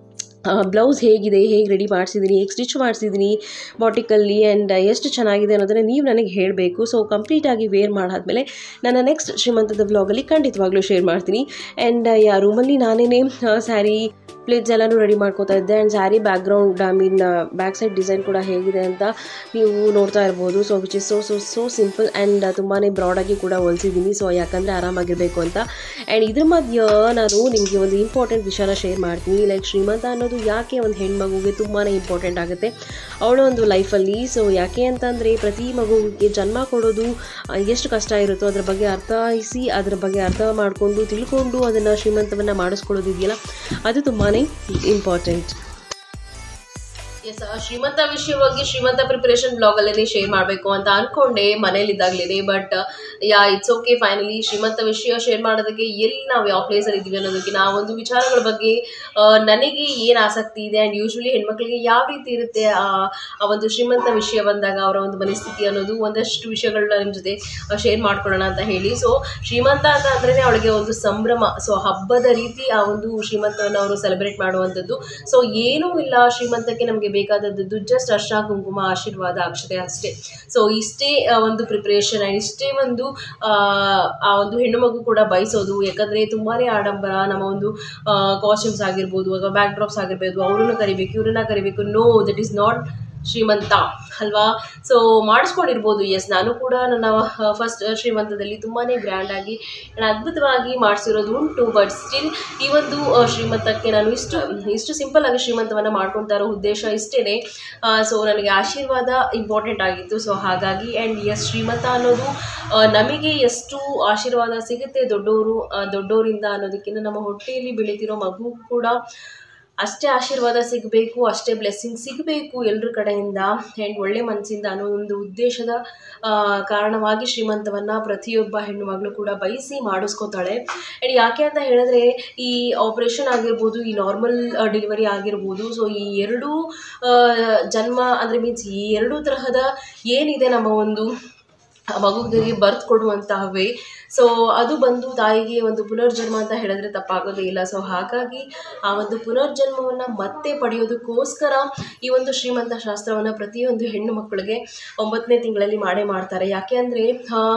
ಬ್ಲೌಸ್ ಹೇಗಿದೆ ಹೇಗೆ ರೆಡಿ ಮಾಡಿಸಿದ್ದೀನಿ ಹೇಗೆ ಸ್ಟಿಚ್ ಮಾಡಿಸಿದ್ದೀನಿ ಬಾಟಿಕಲ್ಲಿ ಆ್ಯಂಡ್ ಎಷ್ಟು ಚೆನ್ನಾಗಿದೆ ಅನ್ನೋದನ್ನು ನೀವು ನನಗೆ ಹೇಳಬೇಕು ಸೊ ಕಂಪ್ಲೀಟಾಗಿ ವೇರ್ ಮಾಡಾದ್ಮೇಲೆ ನನ್ನ ನೆಕ್ಸ್ಟ್ ಶ್ರೀಮಂತದ ಬ್ಲಾಗಲ್ಲಿ ಖಂಡಿತವಾಗ್ಲೂ ಶೇರ್ ಮಾಡ್ತೀನಿ ಆ್ಯಂಡ್ ಯಾ ರೂಮಲ್ಲಿ ನಾನೇ ಸ್ಯಾರಿ ಪ್ಲೇಟ್ಸ್ ಎಲ್ಲನೂ ರೆಡಿ ಮಾಡ್ಕೋತಾ ಇದ್ದೆ and sari background I mean back side design ಕೂಡ ಹೇಗಿದೆ ಅಂತ ನೀವು ನೋಡ್ತಾ ಇರ್ಬೋದು so which is so so so simple and ತುಂಬಾ ಬ್ರಾಡಾಗಿ ಕೂಡ ಹೊಲಿಸಿದ್ದೀನಿ ಸೊ ಯಾಕಂದರೆ ಆರಾಮಾಗಿರಬೇಕು ಅಂತ ಆ್ಯಂಡ್ ಇದ್ರ ಮಧ್ಯ ನಾನು ನಿಮಗೆ ಒಂದು ಇಂಪಾರ್ಟೆಂಟ್ ವಿಷಯನ ಶೇರ್ ಮಾಡ್ತೀನಿ ಲೈಕ್ ಶ್ರೀಮಂತ ಅನ್ನೋದು ಯಾಕೆ ಒಂದು ಹೆಣ್ಮಗುಗೆ ತುಂಬಾ ಇಂಪಾರ್ಟೆಂಟ್ ಆಗುತ್ತೆ ಅವಳ ಒಂದು ಲೈಫಲ್ಲಿ ಸೊ ಯಾಕೆ ಅಂತಂದರೆ ಪ್ರತಿ ಮಗುವಿಗೆ ಜನ್ಮ ಕೊಡೋದು ಆ, ಎಷ್ಟು ಕಷ್ಟ ಇರುತ್ತೋ ಅದ್ರ ಬಗ್ಗೆ ಅರ್ಥೈಸಿ ಅದ್ರ ಬಗ್ಗೆ ಅರ್ಥ ಮಾಡಿಕೊಂಡು ತಿಳ್ಕೊಂಡು ಅದನ್ನು ಶ್ರೀಮಂತವನ್ನು ಮಾಡಿಸ್ಕೊಳ್ಳೋದಿದೆಯಲ್ಲ ಅದು ತುಂಬಾ ಇಂಪಾರ್ಟೆಂಟ್ ಎಸ್ ಶ್ರೀಮಂತ ವಿಷಯವಾಗಿ ಶ್ರೀಮಂತ ಪ್ರಿಪರೇಷನ್ ಬ್ಲಾಗ್ ಅಲ್ಲೇ ಶೇರ್ ಮಾಡಬೇಕು ಅಂತ ಅನ್ಕೊಂಡೆ ಮನೇಲಿದ್ದಾಗಲೇ but yeah it's okay finally srimantha ವಿಷಯ ಶೇರ್ ಮಾಡೋದಕ್ಕೆ ಎಲ್ಲಿ ನಾವು ಯಾವ ಪ್ಲೇಸಲ್ಲಿ ಇದ್ದೀವಿ ಅನ್ನೋದಕ್ಕೆ ನಾವೊಂದು ವಿಚಾರಗಳ ಬಗ್ಗೆ ಆ, ನನಗೆ ಏನು ಆಸಕ್ತಿ ಇದೆ ಆ್ಯಂಡ್ ಯೂಶ್ವಲಿ ಹೆಣ್ಮಕ್ಳಿಗೆ ಯಾವ ರೀತಿ ಇರುತ್ತೆ ಆ ಆ ಒಂದು ಶ್ರೀಮಂತ ವಿಷಯ ಬಂದಾಗ ಅವರ ಒಂದು ಮನಸ್ಥಿತಿ ಅನ್ನೋದು ಒಂದಷ್ಟು ವಿಷಯಗಳನ್ನ ನಿಮ್ಮ ಜೊತೆ ಶೇರ್ ಮಾಡ್ಕೊಳ್ಳೋಣ ಅಂತ ಹೇಳಿ ಸೊ ಶ್ರೀಮಂತ ಅಂತ ಅಂದ್ರೆ ಅವಳಿಗೆ ಒಂದು ಸಂಭ್ರಮ ಸೊ ಹಬ್ಬದ ರೀತಿ ಆ ಒಂದು ಶ್ರೀಮಂತವನ್ನು ಅವರು ಸೆಲೆಬ್ರೇಟ್ ಮಾಡುವಂಥದ್ದು ಸೊ ಏನೂ ಇಲ್ಲ ಶ್ರೀಮಂತಕ್ಕೆ ನಮಗೆ ಬೇಕಾದದ್ದು ಜಸ್ಟ್ ಅರ್ಶ ಕುಂಕುಮ ಆಶೀರ್ವಾದ ಅಕ್ಷತೆ ಅಷ್ಟೇ ಸೊ ಇಷ್ಟೇ ಆ, ಒಂದು ಪ್ರಿಪ್ರೇಷನ್ ಆ್ಯಂಡ್ ಇಷ್ಟೇ ಒಂದು ಆ, ಆ ಒಂದು ಹೆಣ್ಣು ಮಗು ಕೂಡ ಬಯಸೋದು ಯಾಕಂದರೆ ತುಂಬಾ ಆಡಂಬರ ನಮ್ಮ ಒಂದು ಕಾಸ್ಟ್ಯೂಮ್ಸ್ ಆಗಿರ್ಬೋದು ಅಥವಾ ಬ್ಯಾಕ್ ಡ್ರಾಪ್ಸ್ ಆಗಿರ್ಬೋದು ಅವ್ರನ್ನ ಕರಿಬೇಕು ಇವ್ರನ್ನ ಕರಿಬೇಕು ನೋ ದಟ್ ಈಸ್ ನಾಟ್ ಶ್ರೀಮಂತ ಅಲ್ವಾ ಸೊ ಮಾಡಿಸ್ಕೊಂಡಿರ್ಬೋದು ಎಸ್ ನಾನು ಕೂಡ ನನ್ನ ಫಸ್ಟ್ ಶ್ರೀಮಂತದಲ್ಲಿ ತುಂಬಾ ಗ್ರ್ಯಾಂಡಾಗಿ ನಾನು ಅದ್ಭುತವಾಗಿ ಮಾಡಿಸಿರೋದು ಉಂಟು ಬಟ್ ಸ್ಟಿಲ್ ಈ ಒಂದು ಆ, ಶ್ರೀಮಂತಕ್ಕೆ ನಾನು ಇಷ್ಟು ಇಷ್ಟು ಸಿಂಪಲ್ ಆಗಿ ಶ್ರೀಮಂತವನ್ನು ಮಾಡ್ಕೊತಾ ಇರೋ ಉದ್ದೇಶ ಇಷ್ಟೇ ಸೊ ನನಗೆ ಆಶೀರ್ವಾದ ಇಂಪಾರ್ಟೆಂಟ್ ಆಗಿತ್ತು ಸೊ ಹಾಗಾಗಿ ಆ್ಯಂಡ್ ಎಸ್ ಶ್ರೀಮಂತ ಅನ್ನೋದು ಆ, ನಮಗೆ ಎಷ್ಟು ಆಶೀರ್ವಾದ ಸಿಗುತ್ತೆ ದೊಡ್ಡವರು ಆ, ದೊಡ್ಡವರಿಂದ ಅನ್ನೋದಕ್ಕಿಂತ ನಮ್ಮ ಹೊಟ್ಟೆಯಲ್ಲಿ ಬೆಳೀತಿರೋ ಮಗು ಕೂಡ ಅಷ್ಟೇ ಆಶೀರ್ವಾದ ಸಿಗಬೇಕು ಅಷ್ಟೇ ಬ್ಲೆಸ್ಸಿಂಗ್ ಸಿಗಬೇಕು ಎಲ್ಲರ ಕಡೆಯಿಂದ ಆ್ಯಂಡ್ ಒಳ್ಳೆ ಮನಸ್ಸಿಂದ ಅನ್ನೋ ಒಂದು ಉದ್ದೇಶದ ಆ, ಕಾರಣವಾಗಿ ಶ್ರೀಮಂತವನ್ನು ಪ್ರತಿಯೊಬ್ಬ ಹೆಣ್ಣು ಮಗಳು ಕೂಡ ಬಯಸಿ ಮಾಡಿಸ್ಕೋತಾಳೆ ಆ್ಯಂಡ್ ಯಾಕೆ ಅಂತ ಹೇಳಿದ್ರೆ ಈ ಆಪ್ರೇಷನ್ ಆಗಿರ್ಬೋದು ಈ ನಾರ್ಮಲ್ ಡೆಲಿವರಿ ಆಗಿರ್ಬೋದು ಸೊ ಈ ಎರಡೂ ಆ, ಜನ್ಮ ಅಂದರೆ ಮೀನ್ಸ್ ಈ ಎರಡೂ ತರಹದ ಏನಿದೆ ನಮ್ಮ ಒಂದು ಆ ಮಗುವಿಗೆ ಬರ್ತ್ ಕೊಡುವಂತಹ ವೇ ಸೊ ಅದು ಬಂದು ತಾಯಿಗೆ ಒಂದು ಪುನರ್ಜನ್ಮ ಅಂತ ಹೇಳಿದ್ರೆ ತಪ್ಪಾಗೋದೇ ಇಲ್ಲ ಸೊ ಹಾಗಾಗಿ ಆ ಒಂದು ಪುನರ್ಜನ್ಮವನ್ನು ಮತ್ತೆ ಪಡೆಯೋದಕ್ಕೋಸ್ಕರ ಈ ಒಂದು ಶ್ರೀಮಂತ ಶಾಸ್ತ್ರವನ್ನು ಪ್ರತಿಯೊಂದು ಹೆಣ್ಣು ಮಕ್ಕಳಿಗೆ ಒಂಬತ್ತನೇ ತಿಂಗಳಲ್ಲಿ ಮಾಡೇ ಮಾಡ್ತಾರೆ ಯಾಕೆ ಅಂದರೆ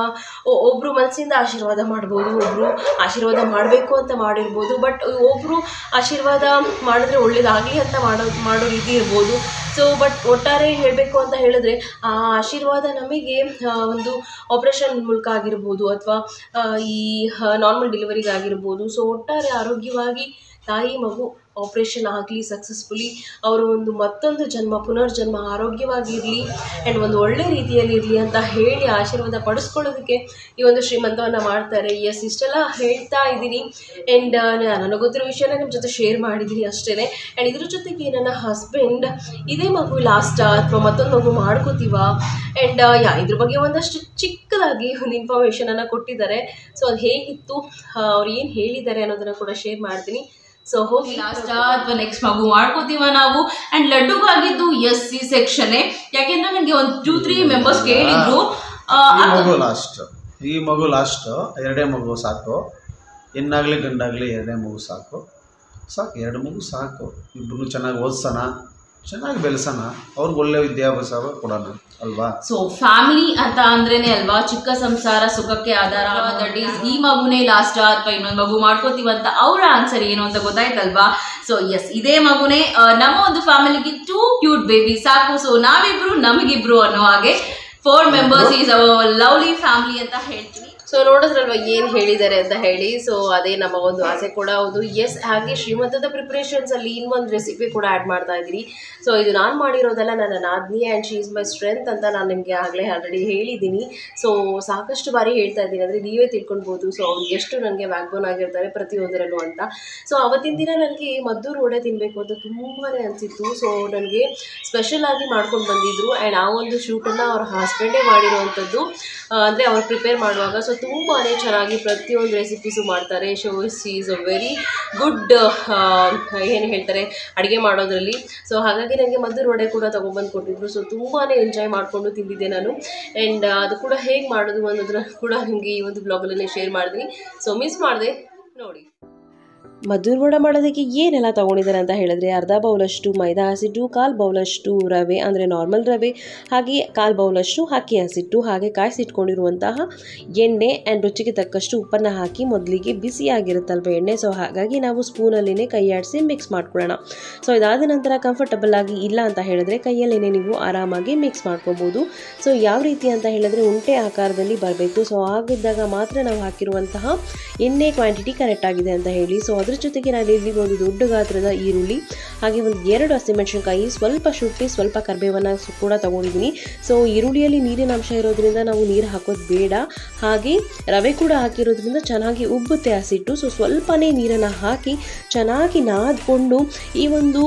ಒಬ್ಬರು ಮನಸ್ಸಿಂದ ಆಶೀರ್ವಾದ ಮಾಡ್ಬೋದು ಒಬ್ಬರು ಆಶೀರ್ವಾದ ಮಾಡಬೇಕು ಅಂತ ಮಾಡಿರ್ಬೋದು ಬಟ್ ಒಬ್ಬರು ಆಶೀರ್ವಾದ ಮಾಡಿದ್ರೆ ಒಳ್ಳೇದಾಗಲಿ ಅಂತ ಮಾಡೋ ಮಾಡೋ ರೀತಿ ಇರ್ಬೋದು ಸೊ ಬಟ್ ಒಟ್ಟಾರೆ ಹೇಳಬೇಕು ಅಂತ ಹೇಳಿದ್ರೆ ಆ ಆಶೀರ್ವಾದ ನಮಗೆ ಆ, ಒಂದು ಆಪ್ರೇಷನ್ ಮೂಲಕ ಆಗಿರ್ಬೋದು ಅಥವಾ ಈ ನಾರ್ಮಲ್ ಡೆಲಿವರಿಗೆ ಆಗಿರ್ಬೋದು ಸೊ ಒಟ್ಟಾರೆ ಆರೋಗ್ಯವಾಗಿ ತಾಯಿ ಮಗು ಆಪ್ರೇಷನ್ ಆಗಲಿ ಸಕ್ಸಸ್ಫುಲಿ ಅವರು ಒಂದು ಮತ್ತೊಂದು ಜನ್ಮ ಪುನರ್ಜನ್ಮ ಆರೋಗ್ಯವಾಗಿರಲಿ ಆ್ಯಂಡ್ ಒಂದು ಒಳ್ಳೆ ರೀತಿಯಲ್ಲಿ ಇರಲಿ ಅಂತ ಹೇಳಿ ಆಶೀರ್ವಾದ ಪಡಿಸ್ಕೊಳ್ಳೋದಕ್ಕೆ ಈ ಒಂದು ಶ್ರೀಮಂತವನ್ನು ಮಾಡ್ತಾರೆ ಎಸ್ ಇಷ್ಟೆಲ್ಲ ಹೇಳ್ತಾ ಇದ್ದೀನಿ ಆ್ಯಂಡ್ ನನಗೆ ಗೊತ್ತಿರೋ ವಿಷಯನ ನಿಮ್ಮ ಜೊತೆ ಶೇರ್ ಮಾಡಿದ್ದೀನಿ ಅಷ್ಟೇ ಆ್ಯಂಡ್ ಇದ್ರ ಜೊತೆಗೆ ನನ್ನ ಹಸ್ಬೆಂಡ್ ಇದೇ ಮಗು ಲಾಸ್ಟಾ ಅಥವಾ ಮತ್ತೊಂದು ಮಗು ಮಾಡ್ಕೋತೀವಾ ಆ್ಯಂಡ್ ಯಾ ಇದ್ರ ಬಗ್ಗೆ ಒಂದಷ್ಟು ಚಿಕ್ಕದಾಗಿ ಒಂದು ಇನ್ಫಾರ್ಮೇಷನನ್ನು ಕೊಟ್ಟಿದ್ದಾರೆ ಸೊ ಅದು ಹೇಗಿತ್ತು ಅವ್ರು ಏನು ಹೇಳಿದ್ದಾರೆ ಅನ್ನೋದನ್ನು ಕೂಡ ಶೇರ್ ಮಾಡ್ತೀನಿ ಸೊ ಹೋಗಿ ಲಾಸ್ಟ್ ಅಥವಾ ನೆಕ್ಸ್ಟ್ ಮಗು ಮಾಡ್ಕೋತೀವ ನಾವು ಅಂಡ್ ಲಡ್ಡುಗಾಗಿದ್ದು ಎಸ್ ಸಿ ಸೆಕ್ಷನ್ ಯಾಕೆಂದ್ರೆ ನನಗೆ ಒಂದು ಟೂ ತ್ರೀ ಮೆಂಬರ್ಸ್ ಕೇಳಿದ್ರು ಆ, ಈ ಅದು- ಮಗು ಲಾಸ್ಟ್ ಈ ಮಗು ಲಾಸ್ಟ್ ಎರಡೇ ಮಗು ಸಾಕು ಹೆಣ್ಣಾಗಲಿ ಗಂಡಾಗಲಿ ಎರಡೇ ಮಗು ಸಾಕು ಸಾಕು ಎರಡು ಮಗು ಸಾಕು ಇಬ್ಬರು ಚೆನ್ನಾಗಿ ಓದಿಸೋಣ ಚೆನ್ನಾಗಿ ಬೆಳೆಸೋಣ ಅವ್ರಿಗೆ ಒಳ್ಳೆ ವಿದ್ಯಾಭ್ಯಾಸ ಕೊಡೋಣ ಅಲ್ವಾ ಸೊ ಫ್ಯಾಮಿಲಿ ಅಂತ ಅಂದ್ರೇನೆ ಅಲ್ವಾ ಚಿಕ್ಕ ಸಂಸಾರ ಸುಖಕ್ಕೆ ಆಧಾರ ದಟ್ ಈಸ್ ಈ ಮಗುನೇ ಲಾಸ್ಟ್ ಅಥವಾ ಇನ್ನೊಂದು ಮಗು ಮಾಡ್ಕೋತೀವಿ ಅಂತ ಅವರ ಆನ್ಸರ್ ಏನು ಅಂತ ಗೊತ್ತಾಯ್ತಲ್ವಾ ಸೊ ಎಸ್ ಇದೇ ಮಗುನೇ ಆ, ನಮ್ಮ ಒಂದು ಫ್ಯಾಮಿಲಿಗೆ ಟೂ ಕ್ಯೂಟ್ ಬೇಬಿ ಸಾಕು ಸೊ ನಾವಿಬ್ರು ನಮಗಿಬ್ರು ಅನ್ನೋ ಹಾಗೆ four members is our lovely family ಅಂತ ಹೇಳ್ತೀನಿ ಸೊ ನೋಡಿದ್ರಲ್ವ ಏನು ಹೇಳಿದ್ದಾರೆ ಅಂತ ಹೇಳಿ ಸೊ ಅದೇ ನಮ್ಮ ಒಂದು ಆಸೆ ಕೂಡ ಹೌದು ಎಸ್ ಹಾಗೆ ಶ್ರೀಮಂತದ ಪ್ರಿಪ್ರೇಷನ್ಸಲ್ಲಿ ಇನ್ನೊಂದು ರೆಸಿಪಿ ಕೂಡ ಆ್ಯಡ್ ಮಾಡ್ತಾ ಇದ್ದೀನಿ ಸೊ ಇದು ನಾನು ಮಾಡಿರೋದಲ್ಲ ನನ್ನ ನಾದ್ನಿ and she is my strength ಅಂತ ನಾನು ನಿಮಗೆ ಆಗಲೇ ಆಲ್ರೆಡಿ ಹೇಳಿದ್ದೀನಿ ಸೊ ಸಾಕಷ್ಟು ಬಾರಿ ಹೇಳ್ತಾ ಇದ್ದೀನಿ ಅಂದರೆ ನೀವೇ ತಿಳ್ಕೊಳ್ಬೋದು ಸೊ ಅವ್ರು ಎಷ್ಟು ನನಗೆ ಬ್ಯಾಕ್ಬೋನ್ ಆಗಿರ್ತಾರೆ ಪ್ರತಿಯೊಂದರಲ್ಲೂ ಅಂತ ಸೊ ಅವತ್ತಿನ ದಿನ ನನಗೆ ಮದ್ದೂರು ವಡೆ ತಿನ್ನಬೇಕು ಅಂತ ತುಂಬಾ ಅನಿಸಿತ್ತು ಸೊ ನನಗೆ ಸ್ಪೆಷಲ್ ಆಗಿ ಮಾಡ್ಕೊಂಡು ಬಂದಿದ್ರು ಆ್ಯಂಡ್ ಆ ಒಂದು ಶೂಟನ್ನು ಅವ್ರ ಹಸ್ಬೆಂಡೇ ಮಾಡಿರುವಂಥದ್ದು ಅಂದರೆ ಅವ್ರು ಪ್ರಿಪೇರ್ ಮಾಡುವಾಗ ಸೊ ತುಂಬಾ ಚೆನ್ನಾಗಿ ಪ್ರತಿಯೊಂದು ರೆಸಿಪೀಸು ಮಾಡ್ತಾರೆ show is a very good ಏನು ಹೇಳ್ತಾರೆ ಅಡುಗೆ ಮಾಡೋದ್ರಲ್ಲಿ ಸೊ ಹಾಗಾಗಿ ನನಗೆ ಮದ್ದೂರು ವಡೆ ಕೂಡ ತೊಗೊಂಬಂದು ಕೊಟ್ಟಿದ್ರು ಸೊ ತುಂಬಾ ಎಂಜಾಯ್ ಮಾಡಿಕೊಂಡು ತಿಂದಿದ್ದೆ ನಾನು ಆ್ಯಂಡ್ ಅದು ಕೂಡ ಹೇಗೆ ಮಾಡೋದು ಅನ್ನೋದನ್ನ ಕೂಡ ನಿಮಗೆ ಈ ಒಂದು ಬ್ಲಾಗಲ್ಲೇ ಶೇರ್ ಮಾಡಿದ್ದೀನಿ ಸೊ ಮಿಸ್ ಮಾಡಿದೆ ನೋಡಿ ಮದ್ದೂರು ವಡೆ ಮಾಡೋದಕ್ಕೆ ಏನೆಲ್ಲ ತೊಗೊಂಡಿದ್ದಾರೆ ಅಂತ ಹೇಳಿದ್ರೆ ಅರ್ಧ ಬೌಲಷ್ಟು ಮೈದಾ ಹಸಿಟ್ಟು ಕಾಲು ಬೌಲಷ್ಟು ರವೆ ಅಂದರೆ ನಾರ್ಮಲ್ ರವೆ ಹಾಗೆ ಕಾಲು ಬೌಲಷ್ಟು ಅಕ್ಕಿ ಹಸಿಟ್ಟು ಹಾಗೆ ಕಾಯಿಸಿಟ್ಕೊಂಡಿರುವಂತಹ ಎಣ್ಣೆ ಆ್ಯಂಡ್ ರುಚಿಗೆ ತಕ್ಕಷ್ಟು ಉಪ್ಪನ್ನು ಹಾಕಿ ಮೊದಲಿಗೆ ಬಿಸಿಯಾಗಿರುತ್ತಲ್ವ ಎಣ್ಣೆ ಸೊ ಹಾಗಾಗಿ ನಾವು ಸ್ಪೂನಲ್ಲಿನೇ ಕೈ ಆಡಿಸಿ ಮಿಕ್ಸ್ ಮಾಡ್ಕೊಳ್ಳೋಣ ಸೊ ಇದಾದ ನಂತರ ಕಂಫರ್ಟಬಲ್ ಆಗಿ ಇಲ್ಲ ಅಂತ ಹೇಳಿದ್ರೆ ಕೈಯಲ್ಲೇ ನೀವು ಆರಾಮಾಗಿ ಮಿಕ್ಸ್ ಮಾಡ್ಕೊಬೋದು ಸೊ ಯಾವ ರೀತಿ ಅಂತ ಹೇಳಿದ್ರೆ ಉಂಟೆ ಆಕಾರದಲ್ಲಿ ಬರಬೇಕು ಸೊ ಆಗಿದ್ದಾಗ ಮಾತ್ರ ನಾವು ಹಾಕಿರುವಂತಹ ಎಣ್ಣೆ ಕ್ವಾಂಟಿಟಿ ಕರೆಕ್ಟ್ ಆಗಿದೆ ಅಂತ ಹೇಳಿ ಸೊ ಅದ್ರ ಜೊತೆಗೆ ನಾನು ಇಲ್ಲಿ ಒಂದು ದೊಡ್ಡ ಗಾತ್ರದ ಈರುಳ್ಳಿ ಹಾಗೆ ಒಂದು ಎರಡು ಹಸಿಮೆಣಸಿನ್ಕಾಯಿ ಸ್ವಲ್ಪ ಶುಂಠಿ ಸ್ವಲ್ಪ ಕರ್ಬೇವನ್ನು ಸ್- ಕೂಡ ತಗೊಂಡಿದ್ದೀನಿ ಸೊ ಈರುಳ್ಳಿಯಲ್ಲಿ ನೀರಿನ ಅಂಶ ಇರೋದ್ರಿಂದ ನಾವು ನೀರು ಹಾಕೋದು ಬೇಡ ಹಾಗೆ ರವೆ ಕೂಡ ಹಾಕಿರೋದ್ರಿಂದ ಚೆನ್ನಾಗಿ ಉಬ್ಬುತ್ತೆ ಹಸಿಟ್ಟು ಸೊ ಸ್ವಲ್ಪನೇ ನೀರನ್ನು ಹಾಕಿ ಚೆನ್ನಾಗಿ ನಾದ್ಕೊಂಡು ಈ ಒಂದು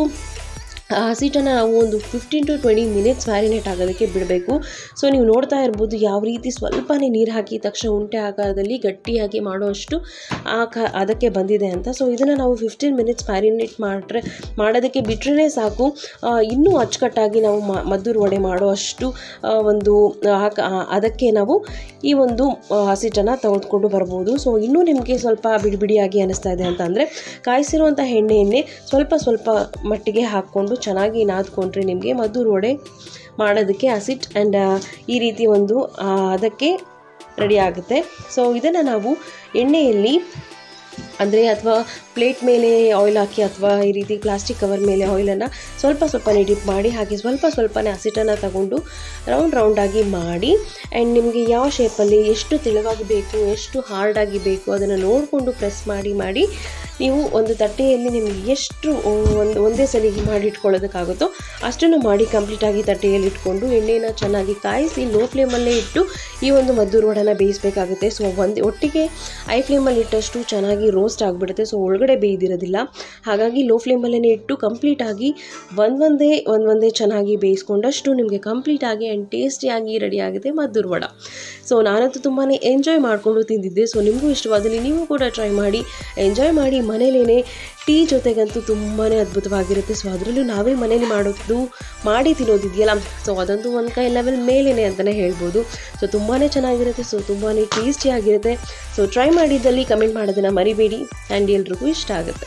ಆ ಹಸಿಟ್ಟನ್ನು ನಾವು ಒಂದು fifteen to twenty minutes marinate ಆಗೋದಕ್ಕೆ ಬಿಡಬೇಕು ಸೊ ನೀವು ನೋಡ್ತಾ ಇರ್ಬೋದು ಯಾವ ರೀತಿ ಸ್ವಲ್ಪನೇ ನೀರು ಹಾಕಿ ತಕ್ಷಣ ಉಂಟೆ ಆಕಾರದಲ್ಲಿ ಗಟ್ಟಿಯಾಗಿ ಮಾಡುವಷ್ಟು ಆ ಕ ಅದಕ್ಕೆ ಬಂದಿದೆ ಅಂತ ಸೊ ಇದನ್ನು ನಾವು ಫಿಫ್ಟೀನ್ ಮಿನಿಟ್ಸ್ ಮ್ಯಾರಿನೇಟ್ ಮಾಡಿದ್ರೆ ಮಾಡೋದಕ್ಕೆ ಬಿಟ್ಟರೆ ಸಾಕು ಆ, ಇನ್ನೂ ಅಚ್ಚುಕಟ್ಟಾಗಿ ನಾವು ಮ- ಮದ್ದೂರು ವಡೆ ಮಾಡುವಷ್ಟು ಆ, ಒಂದು ಹಾಕ ಆ, ಅದಕ್ಕೆ ನಾವು ಈ ಒಂದು ಆ, ಹಸಿಟ್ಟನ್ನು ತೆಗೆದುಕೊಂಡು ಬರ್ಬೋದು ಸೊ ಇನ್ನೂ ನಿಮಗೆ ಸ್ವಲ್ಪ ಬಿಡಿ ಬಿಡಿಯಾಗಿ ಅನ್ನಿಸ್ತಾ ಇದೆ ಅಂತ ಅಂದರೆ ಕಾಯಿಸಿರುವಂಥ ಎಣ್ಣೆಯನ್ನೇ ಸ್ವಲ್ಪ ಸ್ವಲ್ಪ ಮಟ್ಟಿಗೆ ಹಾಕ್ಕೊಂಡು ಚೆನ್ನಾಗಿ ನಾದ್ಕೊಂಡ್ರೆ ನಿಮಗೆ ಮದ್ದೂರು ವಡೆ ಮಾಡೋದಕ್ಕೆ ಹಸಿಟ್ ಆ್ಯಂಡ್ ಈ ರೀತಿ ಒಂದು ಆ, ಅದಕ್ಕೆ ರೆಡಿ ಆಗುತ್ತೆ ಸೊ ಇದನ್ನು ನಾವು ಎಣ್ಣೆಯಲ್ಲಿ ಅಂದರೆ ಅಥವಾ ಪ್ಲೇಟ್ ಮೇಲೆ ಆಯಿಲ್ ಹಾಕಿ ಅಥವಾ ಈ ರೀತಿ ಪ್ಲಾಸ್ಟಿಕ್ ಕವರ್ ಮೇಲೆ ಆಯಿಲನ್ನು ಸ್ವಲ್ಪ ಸ್ವಲ್ಪನೇ ಡಿಪ್ ಮಾಡಿ ಹಾಗೆ ಸ್ವಲ್ಪ ಸ್ವಲ್ಪನೇ ಹಸಿಟನ್ನು ತಗೊಂಡು ರೌಂಡ್ ರೌಂಡಾಗಿ ಮಾಡಿ ಆ್ಯಂಡ್ ನಿಮಗೆ ಯಾವ ಶೇಪಲ್ಲಿ ಎಷ್ಟು ತೆಳುವಾಗಿ ಬೇಕು ಎಷ್ಟು ಹಾರ್ಡಾಗಿ ಬೇಕು ಅದನ್ನು ನೋಡಿಕೊಂಡು ಪ್ರೆಸ್ ಮಾಡಿ ಮಾಡಿ ನೀವು ಒಂದು ತಟ್ಟೆಯಲ್ಲಿ ನಿಮಗೆ ಎಷ್ಟು ಒಂದು ಒಂದೇ ಸಲಿಗೆ ಮಾಡಿ ಇಟ್ಕೊಳ್ಳೋದಕ್ಕಾಗುತ್ತೋ ಅಷ್ಟನ್ನು ಮಾಡಿ ಕಂಪ್ಲೀಟಾಗಿ ತಟ್ಟೆಯಲ್ಲಿ ಇಟ್ಕೊಂಡು ಎಣ್ಣೆನ ಚೆನ್ನಾಗಿ ಕಾಯಿಸಿ ಲೋ ಫ್ಲೇಮಲ್ಲೇ ಇಟ್ಟು ಈ ಒಂದು ಮದ್ದೂರು ವಡನ ಬೇಯಿಸಬೇಕಾಗುತ್ತೆ ಸೊ ಒಂದು ಒಟ್ಟಿಗೆ ಐ ಫ್ಲೇಮಲ್ಲಿ ಇಟ್ಟಷ್ಟು ಚೆನ್ನಾಗಿ ರೋಸ್ಟ್ ಆಗಿಬಿಡುತ್ತೆ ಸೊ ಒಳಗಡೆ ಬೇಯ್ದಿರೋದಿಲ್ಲ ಹಾಗಾಗಿ ಲೋ ಫ್ಲೇಮಲ್ಲೇ ಇಟ್ಟು ಕಂಪ್ಲೀಟಾಗಿ ಒಂದೊಂದೇ ಒಂದೊಂದೇ ಚೆನ್ನಾಗಿ ಬೇಯಿಸ್ಕೊಂಡಷ್ಟು ನಿಮಗೆ ಕಂಪ್ಲೀಟಾಗಿ ಆ್ಯಂಡ್ ಟೇಸ್ಟಿಯಾಗಿ ರೆಡಿ ಆಗುತ್ತೆ ಮದ್ದೂರು ವಡ ಸೊ ನಾನಂತೂ ತುಂಬಾ ಎಂಜಾಯ್ ಮಾಡಿಕೊಂಡು ತಿಂದಿದ್ದೆ ಸೊ ನಿಮಗೂ ಇಷ್ಟವಾದಲ್ಲಿ ನೀವು ಕೂಡ ಟ್ರೈ ಮಾಡಿ ಎಂಜಾಯ್ ಮಾಡಿ ಮನೇಲೇ ಟೀ ಜೊತೆಗಂತೂ ತುಂಬಾ ಅದ್ಭುತವಾಗಿರುತ್ತೆ ಸೊ ಅದರಲ್ಲೂ ನಾವೇ ಮನೇಲಿ ಮಾಡೋದು ಮಾಡಿ ತಿನ್ನೋದಿದೆಯಲ್ಲ ಸೊ ಅದಂತೂ ಒಂದು ಕೈ ಲೆವೆಲ್ ಮೇಲೇನೆ ಅಂತಲೇ ಹೇಳ್ಬೋದು ಸೊ ತುಂಬಾ ಚೆನ್ನಾಗಿರುತ್ತೆ ಸೊ ತುಂಬಾ ಟೇಸ್ಟಿಯಾಗಿರುತ್ತೆ ಸೊ ಟ್ರೈ ಮಾಡಿದ್ದಲ್ಲಿ ಕಮೆಂಟ್ ಮಾಡೋದನ್ನು ಮರಿಬೇಡಿ ಆ್ಯಂಡ್ ಎಲ್ರಿಗೂ ಇಷ್ಟ ಆಗುತ್ತೆ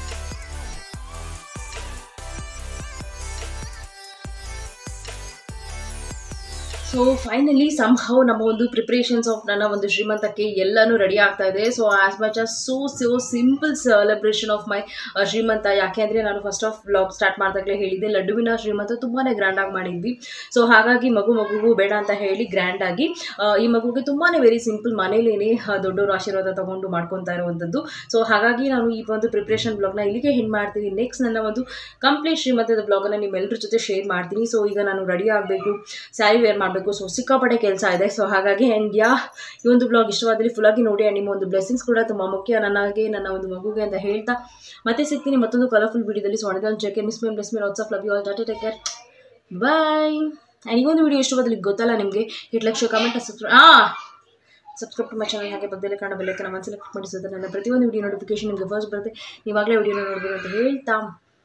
ಸೊ ಫೈನಲಿ ಸಂಹವ್ ನಮ್ಮ ಒಂದು ಪ್ರಿಪ್ರೇಷನ್ಸ್ ಆಫ್ ನನ್ನ ಒಂದು ಶ್ರೀಮಂತಕ್ಕೆ ಎಲ್ಲನೂ ರೆಡಿ ಆಗ್ತಾ ಇದೆ so as much as so so simple celebration of my srimantha ಯಾಕೆ ಅಂದರೆ ನಾನು ಫಸ್ಟ್ ಆಫ್ ಬ್ಲಾಗ್ ಸ್ಟಾರ್ಟ್ ಮಾಡಿದಾಗಲೇ ಹೇಳಿದ್ದೆ ಲಡ್ಡುವಿನ ಶ್ರೀಮಂತ ತುಂಬಾ ಗ್ರ್ಯಾಂಡಾಗಿ ಮಾಡಿದ್ವಿ ಸೊ ಹಾಗಾಗಿ ಮಗು ಮಗುಗೂ ಬೇಡ ಅಂತ ಹೇಳಿ ಗ್ರ್ಯಾಂಡಾಗಿ ಈ ಮಗುಗೆ ತುಂಬಾ ವೆರಿ ಸಿಂಪಲ್ ಮನೇಲೇನೆ ದೊಡ್ಡವರು ಆಶೀರ್ವಾದ ತಗೊಂಡು ಮಾಡ್ಕೊತಾ ಇರುವಂಥದ್ದು ಸೊ ಹಾಗಾಗಿ ನಾನು ಈ ಒಂದು ಪ್ರಿಪ್ರೇಷನ್ ಬ್ಲಾಗ್ನ ಇಲ್ಲಿಗೆ ಹೆಣ್ಣು ಮಾಡ್ತೀನಿ ನೆಕ್ಸ್ಟ್ ನನ್ನ ಒಂದು ಕಂಪ್ಲೀಟ್ ಶ್ರೀಮಂತದ ಬ್ಲಾಗನ್ನು ನಿಮ್ಮೆಲ್ಲರ ಜೊತೆ ಶೇರ್ ಮಾಡ್ತೀನಿ ಸೊ ಈಗ ನಾನು ರೆಡಿ ಆಗಬೇಕು ಸ್ಯಾರಿ ವೇರ್ ಮಾಡಬೇಕು ಸೊ ಸಿಕ್ಕಾಪಟ್ಟೆ ಕೆಲಸ ಇದೆ ಸೊ ಹಾಗಾಗಿ ಆ್ಯಂಡ್ ಯಾ ಈ ಒಂದು ಬ್ಲಾಗ್ ಇಷ್ಟವಾದಲ್ಲಿ ಫುಲ್ಲಾಗಿ ನೋಡಿ ಆ್ಯಂಡ್ ನಿಮ್ಮ ಒಂದು ಬ್ಲೆಸ್ಸಿಂಗ್ಸ್ ಕೂಡ ತುಂಬ ಮುಖ್ಯ ನನಗೆ ನನ್ನ ಒಂದು ಮಗುಗೆ ಅಂತ ಹೇಳ್ತಾ ಮತ್ತೆ ಸಿಗ್ತೀನಿ ಮತ್ತೊಂದು ಕಲರ್ಫುಲ್ ವಿಡಿಯೋದಲ್ಲಿ ಸೊ ಅಣದನ್ check miss may bless may lots of love you all tata take care bye and ಈ ಒಂದು ವಿಡಿಯೋ ಇಷ್ಟವಾದಲ್ಲಿ ಗೊತ್ತಲ್ಲ ನಿಮಗೆ ಹಿಟ್ ಲಕ್ಷ ಕಮೆಂಟ್ ಸಬ್ಸ್ಕ್ರೈಬ್ ಹಾಂ ಸಬ್ಸ್ಕ್ರೈಬ್ ಟು ಮೈ ಚಾನಲ್ ಹಾಗೆ ಪಕ್ಕದಲ್ಲಿ ಕಾಣೋ ಬೆಲ್ಲಕ್ಕೆ ನಮ್ಮ ಮನಸ್ಸಲ್ಲಿ ಕ್ಲಿಕ್ ಮಾಡಿಸೋದ್ರೆ ನನ್ನ ಪ್ರತಿಯೊಂದು ವಿಡಿಯೋ ನೋಟಿಫಿಕೇಶನ್ ನಿಮಗೆ ಫಸ್ಟ್ ಬರುತ್ತೆ ನೀವಾಗಲೇ ವಿಡಿಯೋನ ನೋಡ್ಬೋದು ಅಂತ ಹೇಳ್ತಾ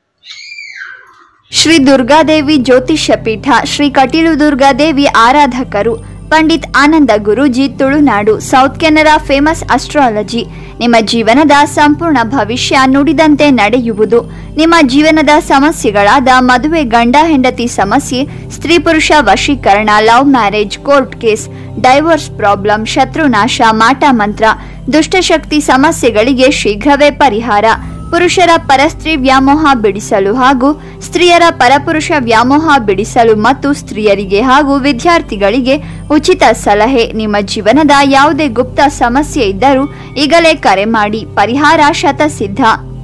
ಶ್ರೀ ದುರ್ಗಾದೇವಿ ಜ್ಯೋತಿಷ್ಯ ಪೀಠ ಶ್ರೀ ಕಟೀಲು ದುರ್ಗಾದೇವಿ ಆರಾಧಕರು Pandit Ananda Guruji Tulunadu south Canara famous astrology ನಿಮ್ಮ ಜೀವನದ ಸಂಪೂರ್ಣ ಭವಿಷ್ಯ ನುಡಿದಂತೆ ನಡೆಯುವುದು ನಿಮ್ಮ ಜೀವನದ ಸಮಸ್ಯೆಗಳಾದ ಮದುವೆ ಗಂಡ ಹೆಂಡತಿ ಸಮಸ್ಯೆ ಸ್ತ್ರೀ ಪುರುಷ ವಶೀಕರಣ love marriage court case divorce problem ಶತ್ರುನಾಶ ಮಾಟ ಮಂತ್ರ ದುಷ್ಟಶಕ್ತಿ ಸಮಸ್ಯೆಗಳಿಗೆ ಶೀಘ್ರವೇ ಪರಿಹಾರ ಪುರುಷರ ಪರಸ್ತ್ರೀ ವ್ಯಾಮೋಹ ಬಿಡಿಸಲು ಹಾಗೂ ಸ್ತ್ರೀಯರ ಪರಪುರುಷ ವ್ಯಾಮೋಹ ಬಿಡಿಸಲು ಮತ್ತು ಸ್ತ್ರೀಯರಿಗೆ ಹಾಗೂ ವಿದ್ಯಾರ್ಥಿಗಳಿಗೆ ಉಚಿತ ಸಲಹೆ ನಿಮ್ಮ ಜೀವನದ ಯಾವುದೇ ಗುಪ್ತ ಸಮಸ್ಯೆ ಇದ್ದರೂ ಈಗಲೇ ಕರೆ ಮಾಡಿ ಪರಿಹಾರ ಶತಸಿದ್ಧ